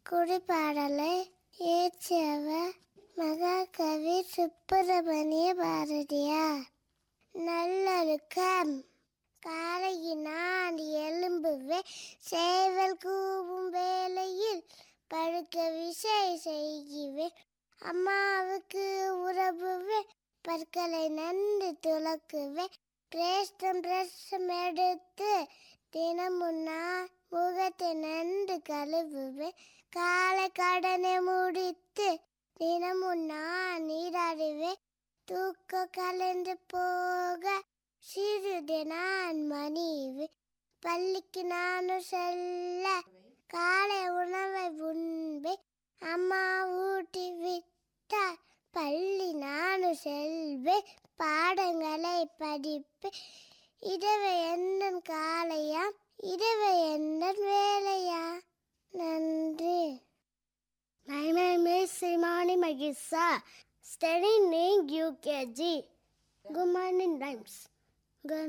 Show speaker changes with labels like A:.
A: குடிப்பாடலை இயற்றியவர் மகாகவி சுப்பிரமணிய பாரதியார் நல்லொழுக்கம் காலையினான் எழும்புவே சேவல் கூவும் வேளையில் பழுக்க விசை செய்குவேன் அம்மாவுக்கு உறவுவே பற்களை நன்கு துலக்குவேன் பிரேஷ்டம் பிரசம் எடுத்து தினமும் நான் முகத்தை நன்கு கழுவுவேன் காலை கடனை முடித்து தினமும் நான் நீராடுவேன் தூக்கம் கலந்து போக சிறிது நான் மணிவு பள்ளிக்கு நானும் செல்ல காலை உணவை உண்பே அம்மா ஊட்டி விட்டார் பள்ளி நானும் செல்வேன் பாடங்களை படிப்பேன் இரவு என்ன காலையா இரவு என்ன வேலையா நன்றி My name is Simani Magissa, studying in UKG. Good morning, rhymes. Good